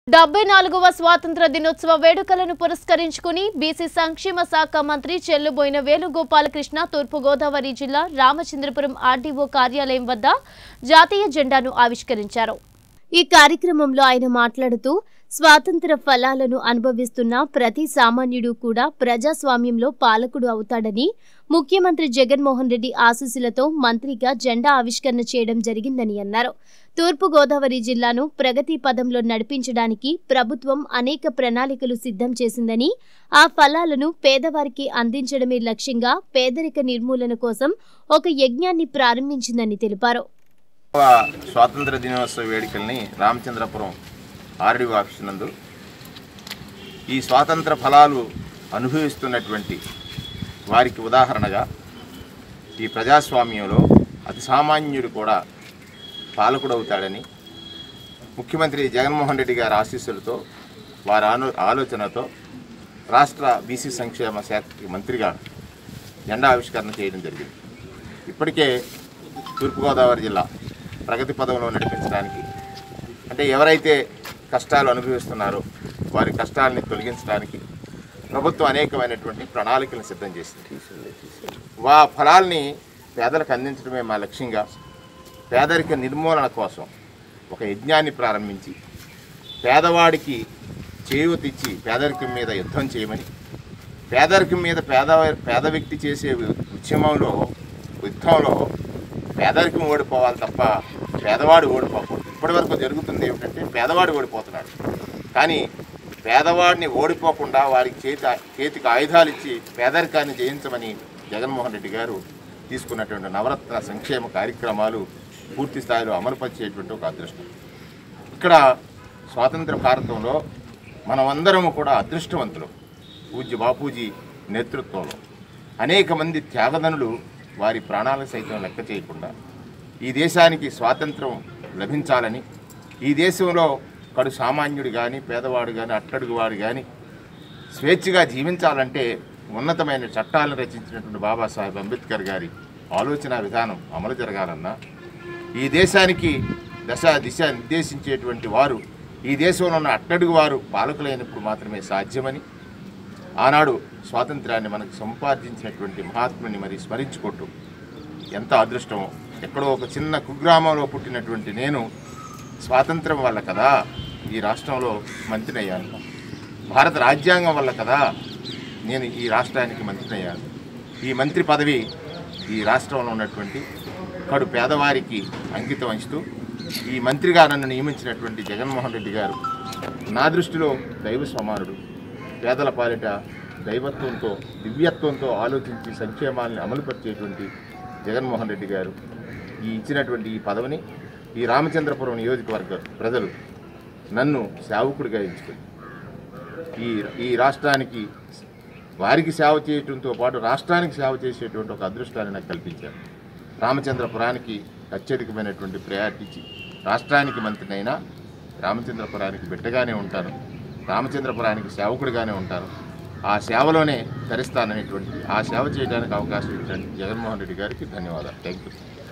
డెబ్బై నాలుగవ స్వాతంత్ర దినోత్సవ వేడుకలను పురస్కరించుకుని బీసీ సంక్షేమ శాఖ మంత్రి చెల్లుబోయిన వేణుగోపాలకృష్ణ తూర్పుగోదావరి జిల్లా రామచంద్రపురం ఆర్డీఓ కార్యాలయం వద్ద జాతీయ జెండాను ఆవిష్కరించారు ఈ కార్యక్రమంలో ఆయన మాట్లాడుతూ స్వాతంత్ర ఫలాలను అనుభవిస్తున్న ప్రతి సామాన్యుడు కూడా ప్రజాస్వామ్యంలో పాలకుడు అవుతాడని ముఖ్యమంత్రి జగన్మోహన్ రెడ్డి ఆశీస్సులతో మంత్రిగా జెండా ఆవిష్కరణ చేయడం జరిగిందని అన్నారు తూర్పుగోదావరి జిల్లాను ప్రగతి పదంలో నడిపించడానికి ప్రభుత్వం అనేక ప్రణాళికలు సిద్ధం చేసిందని ఆ ఫలాలను పేదవారికి అందించడమే లక్ష్యంగా పేదరిక నిర్మూలన కోసం ఒక యజ్ఞాన్ని ప్రారంభించిందని తెలిపారు స్వాతంత్ర దినోత్సవ వేడుకల్ని రామచంద్రపురం ఆర్డీఓ ఆఫీస్ నందు ఈ స్వాతంత్ర ఫలాలు అనుభవిస్తున్నటువంటి వారికి ఉదాహరణగా ఈ ప్రజాస్వామ్యంలో అతి సామాన్యుడు కూడా పాలకుడవుతాడని ముఖ్యమంత్రి జగన్మోహన్ రెడ్డి గారి ఆశీస్సులతో వారి ఆలో ఆలోచనతో రాష్ట్ర బీసీ సంక్షేమ శాఖకి మంత్రిగా జెండా ఆవిష్కరణ చేయడం జరిగింది ఇప్పటికే తూర్పుగోదావరి జిల్లా ప్రగతి పదంలో నడిపించడానికి అంటే ఎవరైతే కష్టాలు అనుభవిస్తున్నారో వారి కష్టాలని తొలగించడానికి ప్రభుత్వం అనేకమైనటువంటి ప్రణాళికలను సిద్ధం చేసింది వా ఫలాల్ని పేదలకు అందించడమే మా లక్ష్యంగా పేదరిక నిర్మూలన కోసం ఒక యజ్ఞాన్ని ప్రారంభించి పేదవాడికి చేయూతిచ్చి పేదరికం మీద యుద్ధం చేయమని పేదరికం మీద పేద పేద వ్యక్తి చేసే ఉద్యమంలో యుద్ధంలో పేదరికం ఓడిపోవాలి తప్ప పేదవాడు ఓడిపోకూడదు ఇప్పటివరకు జరుగుతుంది ఏమిటంటే పేదవాడు ఓడిపోతున్నాడు కానీ పేదవాడిని ఓడిపోకుండా వారికి చేతి చేతికి ఆయుధాలు ఇచ్చి పేదరికాన్ని జయించమని జగన్మోహన్ రెడ్డి గారు తీసుకున్నటువంటి నవరత్న సంక్షేమ కార్యక్రమాలు పూర్తి స్థాయిలో అమలుపరిచేటువంటి ఒక అదృష్టం ఇక్కడ స్వాతంత్ర భారతంలో మనమందరము కూడా అదృష్టవంతులు పూజ్య బాపూజీ నేతృత్వంలో అనేక మంది త్యాగదనులు వారి ప్రాణాలను సైతం లెక్క చేయకుండా ఈ దేశానికి స్వాతంత్రం లభించాలని ఈ దేశంలో కడు సామాన్యుడు కానీ పేదవాడు కానీ అట్టడుగువాడు కానీ స్వేచ్ఛగా జీవించాలంటే ఉన్నతమైన చట్టాలను రచించినటువంటి బాబాసాహెబ్ అంబేద్కర్ గారి ఆలోచన విధానం అమలు జరగాలన్నా ఈ దేశానికి దశ దిశ నిర్దేశించేటువంటి వారు ఈ దేశంలో ఉన్న అట్టడుగు వారు పాలకులైనప్పుడు మాత్రమే సాధ్యమని ఆనాడు స్వాతంత్రాన్ని మనకు సంపాదించినటువంటి మహాత్ముని మరి స్మరించుకుంటూ ఎంత అదృష్టమో ఎక్కడో ఒక చిన్న కుగ్రామంలో పుట్టినటువంటి నేను స్వాతంత్రం వల్ల కదా ఈ రాష్ట్రంలో మంత్రిని అయ్యాను భారత రాజ్యాంగం వల్ల కదా నేను ఈ రాష్ట్రానికి మంత్రిని అయ్యాను ఈ మంత్రి పదవి ఈ రాష్ట్రంలో ఉన్నటువంటి కడు పేదవారికి అంకితం ఇస్తూ ఈ మంత్రిగా నన్ను నియమించినటువంటి జగన్మోహన్ రెడ్డి గారు నా దృష్టిలో దైవ సమానుడు పేదల పాలిట దైవత్వంతో దివ్యత్వంతో ఆలోచించి సంక్షేమాన్ని అమలుపరిచేటువంటి జగన్మోహన్ రెడ్డి గారు ఈ ఇచ్చినటువంటి ఈ పదవిని ఈ రామచంద్రపురం నియోజకవర్గ ప్రజలు నన్ను సేవకుడిగా ఎంచుకుంది ఈ ఈ రాష్ట్రానికి వారికి సేవ చేయడంతో పాటు రాష్ట్రానికి సేవ చేసేటువంటి ఒక అదృష్టాన్ని నాకు కల్పించారు రామచంద్రపురానికి అత్యధికమైనటువంటి ప్రయారిటీ ఇచ్చి రాష్ట్రానికి మంత్రినైనా రామచంద్రపురానికి బిడ్డగానే ఉంటాను రామచంద్రపురానికి సేవకుడిగానే ఉంటాను ఆ సేవలోనే ధరిస్తాననేటువంటి ఆ సేవ చేయడానికి అవకాశం ఇచ్చినటువంటి జగన్మోహన్ రెడ్డి గారికి ధన్యవాదాలు థ్యాంక్ యూ